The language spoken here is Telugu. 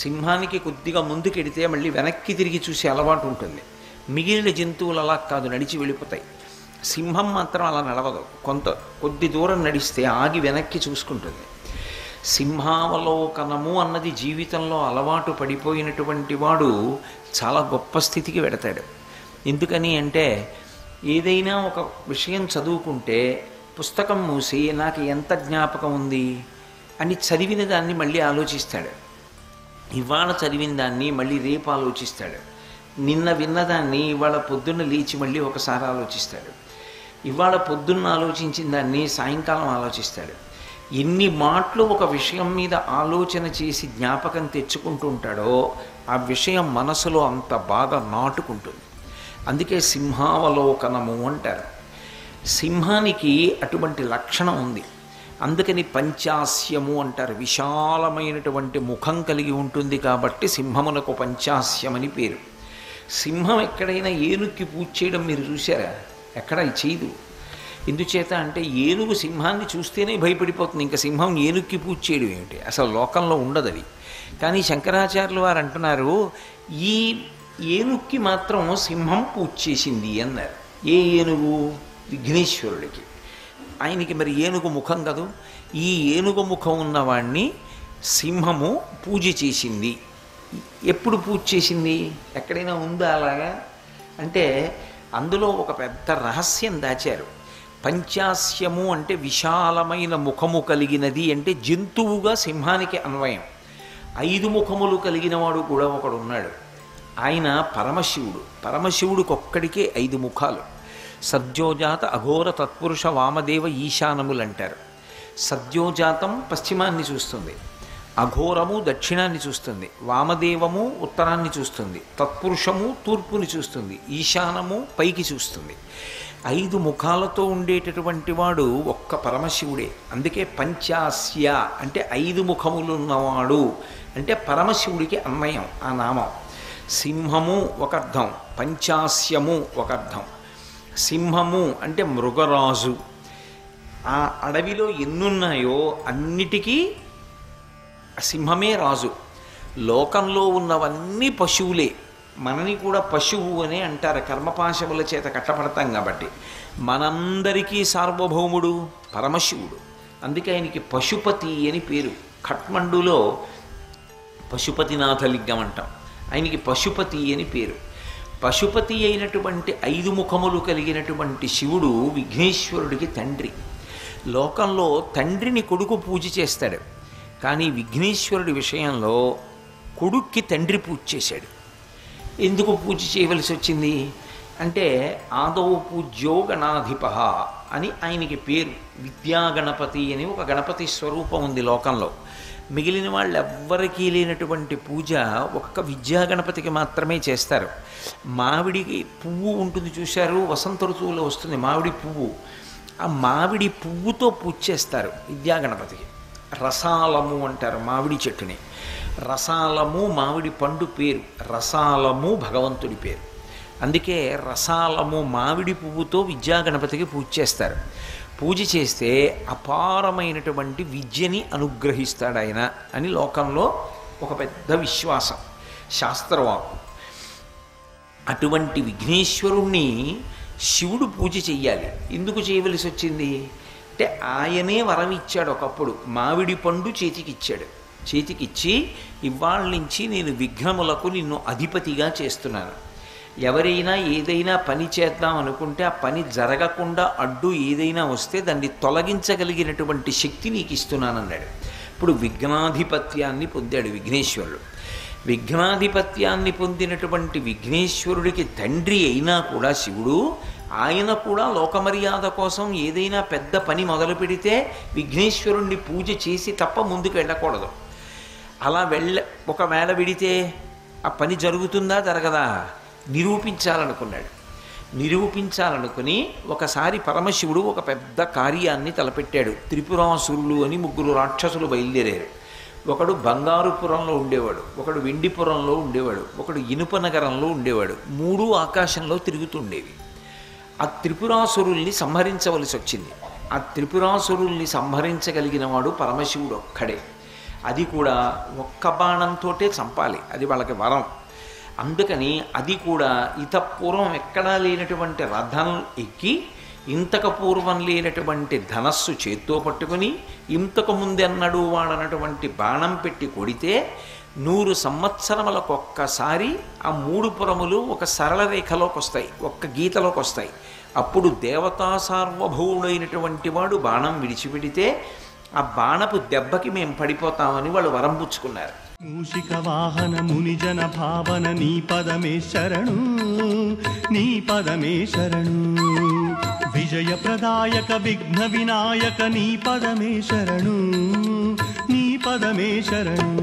సింహానికి కొద్దిగా ముందుకెడితే మళ్ళీ వెనక్కి తిరిగి చూసే అలవాటు ఉంటుంది మిగిలిన జంతువులు అలా కాదు నడిచి వెళ్ళిపోతాయి సింహం మాత్రం అలా నడవదు కొంత కొద్ది దూరం నడిస్తే ఆగి వెనక్కి చూసుకుంటుంది సింహావలోకనము అన్నది జీవితంలో అలవాటు పడిపోయినటువంటి వాడు చాలా గొప్ప స్థితికి వెడతాడు ఎందుకని అంటే ఏదైనా ఒక విషయం చదువుకుంటే పుస్తకం మూసి నాకు ఎంత జ్ఞాపకం ఉంది అని చదివిన దాన్ని మళ్ళీ ఆలోచిస్తాడు ఇవాళ చదివిన దాన్ని మళ్ళీ రేపు ఆలోచిస్తాడు నిన్న విన్నదాన్ని ఇవాళ పొద్దున్న లేచి మళ్ళీ ఒకసారి ఆలోచిస్తాడు ఇవాళ పొద్దున్న ఆలోచించిన దాన్ని సాయంకాలం ఆలోచిస్తాడు ఎన్ని మాటలు ఒక విషయం మీద ఆలోచన చేసి జ్ఞాపకం తెచ్చుకుంటూ ఉంటాడో ఆ విషయం మనసులో అంత బాగా నాటుకుంటుంది అందుకే సింహావలోకనము అంటారు సింహానికి అటువంటి లక్షణం ఉంది అందుకని పంచాస్యము అంటారు విశాలమైనటువంటి ముఖం కలిగి ఉంటుంది కాబట్టి సింహమునకు పంచాస్యమని పేరు సింహం ఎక్కడైనా ఏనుక్కి పూజ చేయడం మీరు చూసారా ఎక్కడ చేయదు ఎందుచేత అంటే ఏనుగు సింహాన్ని చూస్తేనే భయపడిపోతుంది ఇంకా సింహం ఏనుక్కి పూజ చేయడం ఏమిటి అసలు లోకంలో ఉండదు అది కానీ శంకరాచార్యులు వారు అంటున్నారు ఈ ఏనుక్కి మాత్రం సింహం పూజ చేసింది అన్నారు ఏ ఏనుగు విఘ్నేశ్వరుడికి ఆయనకి మరి ఏనుగు ముఖం కదూ ఈ ఏనుగు ముఖం ఉన్నవాణ్ణి సింహము పూజ చేసింది ఎప్పుడు పూజ చేసింది ఎక్కడైనా ఉందా అలాగా అంటే అందులో ఒక పెద్ద రహస్యం దాచారు పంచాస్యము అంటే విశాలమైన ముఖము కలిగినది అంటే జంతువుగా సింహానికి అన్వయం ఐదు ముఖములు కలిగిన వాడు కూడా ఒకడు ఉన్నాడు ఆయన పరమశివుడు పరమశివుడికి ఒక్కడికే ఐదు ముఖాలు సద్యోజాత అఘోర తత్పురుష వామదేవ ఈశానములు అంటారు సద్యోజాతం పశ్చిమాన్ని చూస్తుంది అఘోరము దక్షిణాన్ని చూస్తుంది వామదేవము ఉత్తరాన్ని చూస్తుంది తత్పురుషము తూర్పుని చూస్తుంది ఈశానము పైకి చూస్తుంది ఐదు ముఖాలతో ఉండేటటువంటి వాడు ఒక్క పరమశివుడే అందుకే పంచాస్య అంటే ఐదు ముఖములు ఉన్నవాడు అంటే పరమశివుడికి అన్వయం ఆ నామం సింహము ఒక అర్థం పంచాస్యము ఒక అర్థం సింహము అంటే మృగరాజు ఆ అడవిలో ఎన్నున్నాయో అన్నిటికీ సింహమే రాజు లోకంలో ఉన్నవన్నీ పశువులే మనని కూడా పశువు అని అంటారు కర్మపాశముల చేత కట్టపడతాం కాబట్టి మనందరికీ సార్వభౌముడు పరమశివుడు అందుకే ఆయనకి పశుపతి అని పేరు ఖట్మండులో పశుపతినాథ లింగం అంటాం ఆయనకి పశుపతి అని పేరు పశుపతి అయినటువంటి ఐదు ముఖములు కలిగినటువంటి శివుడు విఘ్నేశ్వరుడికి తండ్రి లోకంలో తండ్రిని కొడుకు పూజ చేస్తాడు కానీ విఘ్నేశ్వరుడి విషయంలో కొడుక్కి తండ్రి పూజ చేశాడు ఎందుకు పూజ చేయవలసి వచ్చింది అంటే ఆదౌ పూజ్యో గణాధిప అని ఆయనకి పేరు విద్యాగణపతి అని ఒక గణపతి స్వరూపం ఉంది లోకంలో మిగిలిన వాళ్ళు ఎవ్వరికీ లేనటువంటి పూజ ఒక్క విద్యా గణపతికి మాత్రమే చేస్తారు మామిడికి పువ్వు ఉంటుంది చూశారు వసంత ఋతువులో వస్తుంది మామిడి పువ్వు ఆ మామిడి పువ్వుతో పూజ చేస్తారు విద్యా గణపతికి రసాలము అంటారు మామిడి చెట్టుని రసాలము మామిడి పండు పేరు రసాలము భగవంతుడి పేరు అందుకే రసాలము మామిడి పువ్వుతో విద్యా గణపతికి పూజ చేస్తారు పూజ చేస్తే అపారమైనటువంటి విద్యని అనుగ్రహిస్తాడు ఆయన అని లోకంలో ఒక పెద్ద విశ్వాసం శాస్త్రవాకు అటువంటి విఘ్నేశ్వరుణ్ణి శివుడు పూజ చెయ్యాలి ఎందుకు చేయవలసి వచ్చింది అంటే ఆయనే వరం ఇచ్చాడు ఒకప్పుడు మామిడి పండు చేతికిచ్చాడు చేతికిచ్చి ఇవాళ నుంచి నేను విఘ్నములకు నిన్ను అధిపతిగా చేస్తున్నాను ఎవరైనా ఏదైనా పని చేద్దాం అనుకుంటే ఆ పని జరగకుండా అడ్డు ఏదైనా వస్తే దాన్ని తొలగించగలిగినటువంటి శక్తి నీకు ఇస్తున్నానన్నాడు ఇప్పుడు విఘ్నాధిపత్యాన్ని పొందాడు విఘ్నేశ్వరుడు విఘ్నాధిపత్యాన్ని పొందినటువంటి విఘ్నేశ్వరుడికి తండ్రి అయినా కూడా శివుడు ఆయన కూడా లోకమర్యాద కోసం ఏదైనా పెద్ద పని మొదలు పెడితే విఘ్నేశ్వరుణ్ణి పూజ చేసి తప్ప ముందుకు వెళ్ళకూడదు అలా వెళ్ళ ఒకవేళ విడితే ఆ పని జరుగుతుందా జరగదా నిరూపించాలనుకున్నాడు నిరూపించాలనుకుని ఒకసారి పరమశివుడు ఒక పెద్ద కార్యాన్ని తలపెట్టాడు త్రిపురాసురులు అని ముగ్గురు రాక్షసులు బయలుదేరారు ఒకడు బంగారుపురంలో ఉండేవాడు ఒకడు వెండిపురంలో ఉండేవాడు ఒకడు ఇనుప నగరంలో ఉండేవాడు మూడు ఆకాశంలో తిరుగుతుండేవి ఆ త్రిపురాసురుల్ని సంహరించవలసి వచ్చింది ఆ త్రిపురాసురుల్ని సంహరించగలిగిన వాడు పరమశివుడు ఒక్కడే అది కూడా ఒక్క బాణంతోటే చంపాలి అది వాళ్ళకి వరం అందుకని అది కూడా ఇత పూర్వం ఎక్కడా లేనటువంటి రథం ఎక్కి ఇంతకు పూర్వం లేనటువంటి ధనస్సు చేత్తో పట్టుకుని ఇంతకు ముందెన్నడూ వాడనటువంటి బాణం పెట్టి కొడితే నూరు సంవత్సరములకు ఒక్కసారి ఆ మూడు పురములు ఒక సరళ రేఖలోకి వస్తాయి ఒక్క గీతలోకి వస్తాయి అప్పుడు దేవతా సార్వభౌముడైనటువంటి వాడు బాణం విడిచిపెడితే ఆ బాణపు దెబ్బకి మేము పడిపోతామని వాళ్ళు వరం పుచ్చుకున్నారు మూషిక వాహన మునిజన భావన నీ పదమే శరణు నీ పదమే శరణు విజయ ప్రదాయక విఘ్న వినాయక నీ పదమే శరణు నీ పదమే శరణు